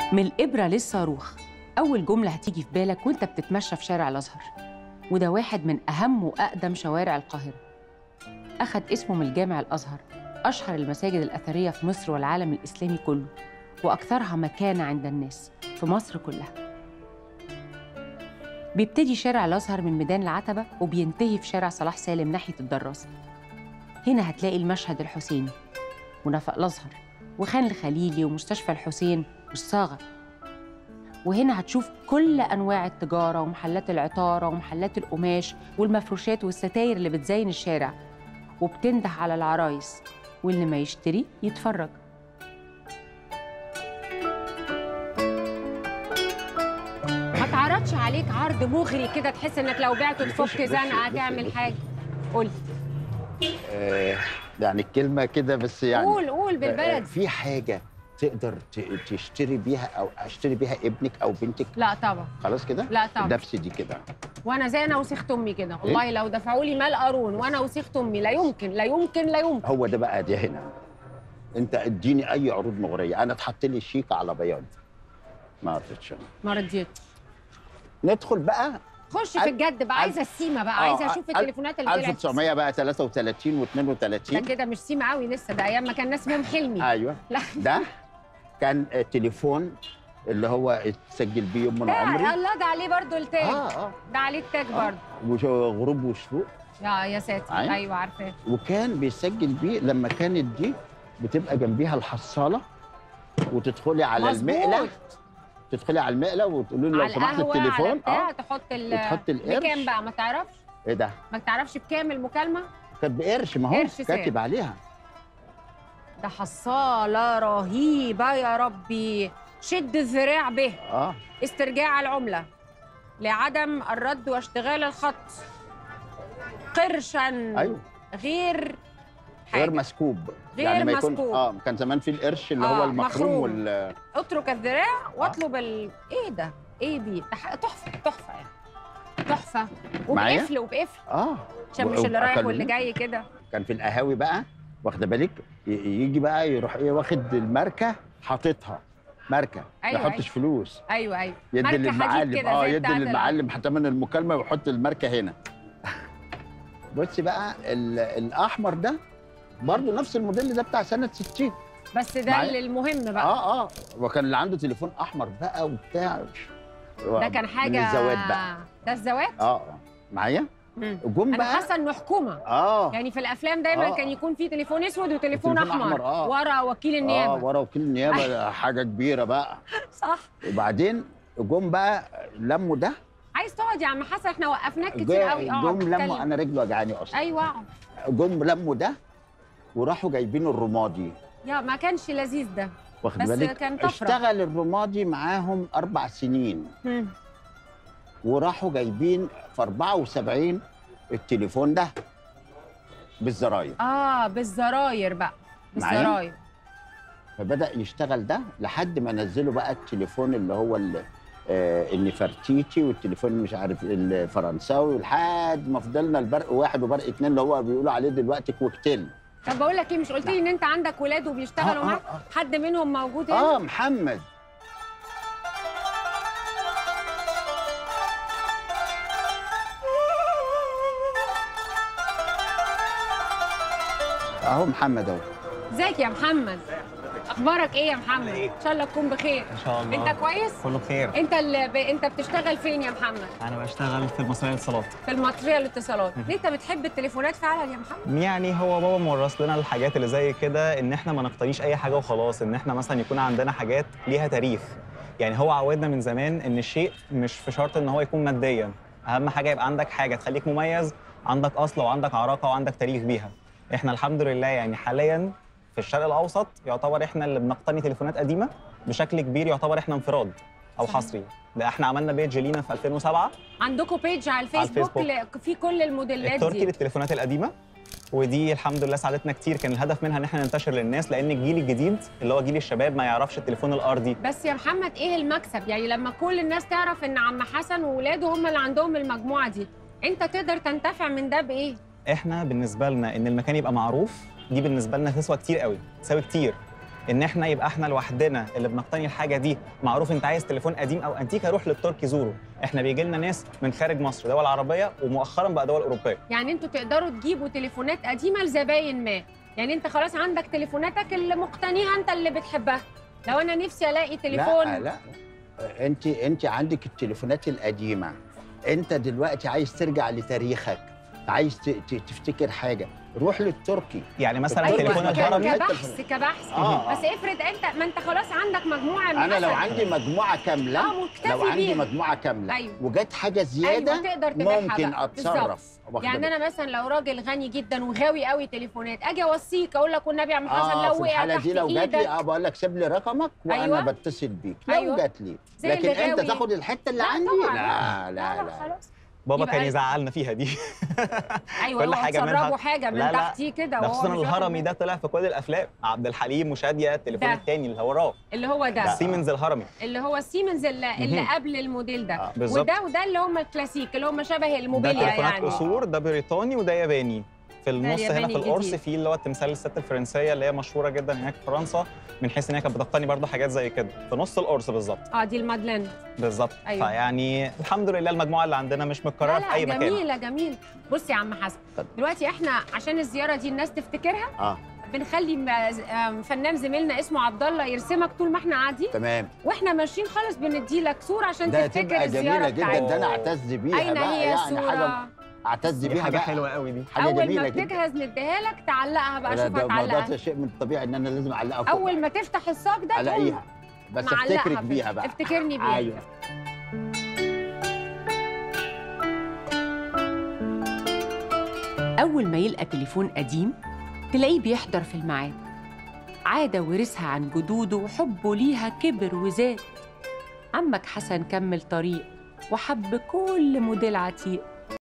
من الإبرة للصاروخ أول جملة هتيجي في بالك وأنت بتتمشى في شارع الأزهر وده واحد من أهم وأقدم شوارع القاهرة أخد اسمه من الجامع الأزهر أشهر المساجد الأثرية في مصر والعالم الإسلامي كله وأكثرها مكانة عند الناس في مصر كلها بيبتدي شارع الأزهر من ميدان العتبة وبينتهي في شارع صلاح سالم ناحية الدراسة هنا هتلاقي المشهد الحسيني ونفق الأزهر وخان الخليلي ومستشفى الحسين والصاغة وهنا هتشوف كل أنواع التجارة ومحلات العطارة ومحلات القماش والمفروشات والستاير اللي بتزين الشارع وبتنده على العرايس واللي ما يشتري يتفرج ما تعرضش عليك عرض مغري كده تحس انك لو بعته تفك زنقه هتعمل حاجه قول آه يعني الكلمه كده بس يعني قول قول آه، بالبلد في حاجه تقدر ت- تشتري بيها او اشتري بيها ابنك او بنتك لا طبعا خلاص كده لا طبعا نفس دي كده وانا زي انا وسيخت امي كده والله لو دفعوا لي مال قارون وانا وسيخت امي لا يمكن لا يمكن لا يمكن هو ده بقى دي هنا انت اديني اي عروض مغريه انا اتحط لي شيك على بياض ما رضيتش أنا. ما رضيت ندخل بقى خش في الجد بقى عايزه السيمه بقى عايزه اشوف التليفونات اللي طلعت 1900 بقى 33 ده و32 كده مش سيمه قوي لسه ده ايام ما كان ناس اسمهم حلمي ايوه لا ده كان آه، تليفون اللي هو اتسجل بيه يوم من ده عمري الله ده عليه برضو التاج اه اه ده عليه التاج برضو وغروب وشروق يا يا ساتر أيوة. ايوه عارفاه وكان بيسجل بيه لما كانت دي بتبقى جنبيها الحصاله وتدخلي على مظبوط. المقله تدخلي على المقله وتقولي له لو على سمحت القهوه على التليفون بتاع تحط ال وتحط القرش. بكام بقى ما تعرفش ايه ده ما تعرفش بكام المكالمه كانت بقرش ما هو قرش سعر. كاتب عليها ده حصاله رهيبه يا ربي شد الذراع به اه استرجاع العمله لعدم الرد واشتغال الخط قرشا ايوه غير حاجة. غير مسكوب غير يعني ما يكون مسكوب. اه كان زمان في القرش اللي آه، هو المخروم مخروم. وال اترك الذراع واطلب ال... ايه ده؟ ايه دي؟ ده ح- تحفه تحفه يعني تحفه معايا؟ وبقفل وبقفل اه عشان مش اللي رايح واللي وأكلمك. جاي كده كان في القهاوي بقى واخده بالك ي- يجي بقى يروح ايه واخد الماركه حاططها ماركه ما أيوة، يحطش فلوس ايوه ايوه يدي ماركة حديد للمعلم كده اه زي يدي بتاعت للمعلم حتى من المكالمه ويحط الماركه هنا بصي بقى ال- الاحمر ده برضه نفس الموديل ده بتاع سنه 60 بس ده معايا؟ اللي المهم بقى اه اه وكان اللي عنده تليفون احمر بقى وبتاع ده كان حاجه من الزواج بقى ده الزواج اه اه معايا مم. جم انا بقى حاسه انه حكومه اه يعني في الافلام دايما آه. كان يكون في تليفون اسود وتليفون تليفون احمر, أحمر، آه. ورا وكيل اه النيابه ورا وكيل النيابه ده حاجه كبيره بقى صح وبعدين جم بقى لموا ده عايز تقعد يا عم حسن احنا وقفناك كتير قوي اقعد جم لموا اتكلم. انا رجلي وجعاني اصلا ايوه اقعد. جم لموا ده وراحوا جايبين الرمادي يا ما كانش لذيذ ده واخد بس بالك كان طفرة. اشتغل الرمادي معاهم اربع سنين مم. وراحوا جايبين في 74 التليفون ده بالزراير اه بالزراير بقى معايا؟ بالزراير فبدا يشتغل ده لحد ما نزلوا بقى التليفون اللي هو ال- آه، النفرتيتي والتليفون مش عارف الفرنساوي لحد ما فضلنا البرق واحد وبرق اتنين اللي هو بيقولوا عليه دلوقتي كوكتيل طب بقول لك ايه مش قلت لي ان انت عندك ولاد وبيشتغلوا آه، معاك آه، حد منهم موجود هنا اه محمد اهو محمد اهو ازيك يا محمد اخبارك ايه يا محمد ان شاء الله تكون بخير ان شاء الله انت كويس كله بخير انت اللي ب... انت بتشتغل فين يا محمد انا بشتغل في المصريه للاتصالات في المطريه للاتصالات انت بتحب التليفونات فعلا يا محمد يعني هو بابا مورث لنا الحاجات اللي زي كده ان احنا ما نقتنيش اي حاجه وخلاص ان احنا مثلا يكون عندنا حاجات ليها تاريخ يعني هو عودنا من زمان ان الشيء مش في شرط ان هو يكون ماديا اهم حاجه يبقى عندك حاجه تخليك مميز عندك اصل وعندك عراقه وعندك تاريخ بيها احنا الحمد لله يعني حاليا في الشرق الاوسط يعتبر احنا اللي بنقتني تليفونات قديمه بشكل كبير يعتبر احنا انفراد او صحيح. حصري ده احنا عملنا بيج لينا في 2007 عندكم بيج على الفيسبوك, الفيسبوك. ل... في كل الموديلات التركي دي للتليفونات القديمه ودي الحمد لله ساعدتنا كتير كان الهدف منها ان احنا ننتشر للناس لان الجيل الجديد اللي هو جيل الشباب ما يعرفش التليفون الارضي بس يا محمد ايه المكسب يعني لما كل الناس تعرف ان عم حسن وولاده هم اللي عندهم المجموعه دي انت تقدر تنتفع من ده بايه احنا بالنسبه لنا ان المكان يبقى معروف دي بالنسبه لنا تسوى كتير قوي تساوي كتير ان احنا يبقى احنا لوحدنا اللي بنقتني الحاجه دي معروف انت عايز تليفون قديم او انتيكه روح للتركي زوره احنا بيجي لنا ناس من خارج مصر دول عربيه ومؤخرا بقى دول اوروبيه يعني انتوا تقدروا تجيبوا تليفونات قديمه لزباين ما يعني انت خلاص عندك تليفوناتك اللي مقتنيها انت اللي بتحبها لو انا نفسي الاقي تليفون لا لا انت انت عندك التليفونات القديمه انت دلوقتي عايز ترجع لتاريخك عايز ت- ت- تفتكر حاجه روح للتركي يعني مثلا أيوة، التليفون ك- الهرمي ك- كبحث كبحث آه، بس افرض انت ما انت خلاص عندك مجموعه من انا لو مثلاً. عندي مجموعه كامله اه مكتفي لو عندي بيها. مجموعه كامله أيوة. وجت حاجه زياده ايوه تقدر تبيعها ممكن بقى. اتصرف بالظبط. واخدة يعني بالك؟ انا مثلا لو راجل غني جدا وغاوي قوي تليفونات اجي اوصيك اقول لك والنبي يا عم حسن اه لو في وقع الحاله تحت دي لو جات ايدك لي اه بقول لك سيب لي رقمك وانا أيوة. بتصل بيك لو أيوة. جات لي زي لكن اللي انت غاوي. تاخد الحته اللي لا عندي طبعاً. لا لا لا خلاص بابا يبقى كان ال- يزعلنا فيها دي ايوه كل هو حاجة مسربه منها- حاجه من لا، لا. تحتيه كده ده وهو خصوصا مش واخد الهرمي باله. ده طلع في كل الافلام عبد الحليم وشاديه التليفون ده. الثاني اللي هو وراه اللي هو ده سيمنز الهرمي اللي هو السيمنز اللي, اللي مهم. قبل الموديل ده آه، بالظبط. وده وده اللي هم الكلاسيك اللي هم شبه ده الموبيليا تليفونات يعني قصور ده بريطاني وده ياباني في النص هنا الياباني في القرص الجديد. في اللي هو التمثال الست الفرنسيه اللي هي مشهوره جدا هناك في فرنسا من حيث ان هي كانت بتقتني برضه حاجات زي كده في نص القرص بالظبط اه دي المادلين بالظبط أيوة. فيعني الحمد لله المجموعه اللي عندنا مش متكرره لا في لا اي مكان جميله جميل بص يا عم حسن اتفضل. دلوقتي احنا عشان الزياره دي الناس تفتكرها اه بنخلي م- آم، فنان زميلنا اسمه عبد الله يرسمك طول ما احنا قاعدين تمام واحنا ماشيين خالص بندي لك صوره عشان ده تفتكر تبقى الزياره جميله جدا بتاعتنا ده انا اعتز بيها اين بقى هي يعني الصوره حاجه اعتز دي بيها حاجه بقى حلوه قوي دي حاجه اول ما جميله جدا بتجهز نديها لك تعلقها بقى لا، شوف ده موضوع هتعلقها ده شيء من الطبيعي ان انا لازم اعلقها فوق اول ما تفتح الصاج ده تقوم الاقيها بس معلقها افتكرك في- بيها بقى افتكرني بيها ايوه أول ما يلقى تليفون قديم تلاقيه بيحضر في الميعاد عادة ورثها عن جدوده وحبه ليها كبر وزاد عمك حسن كمل طريق وحب كل موديل عتيق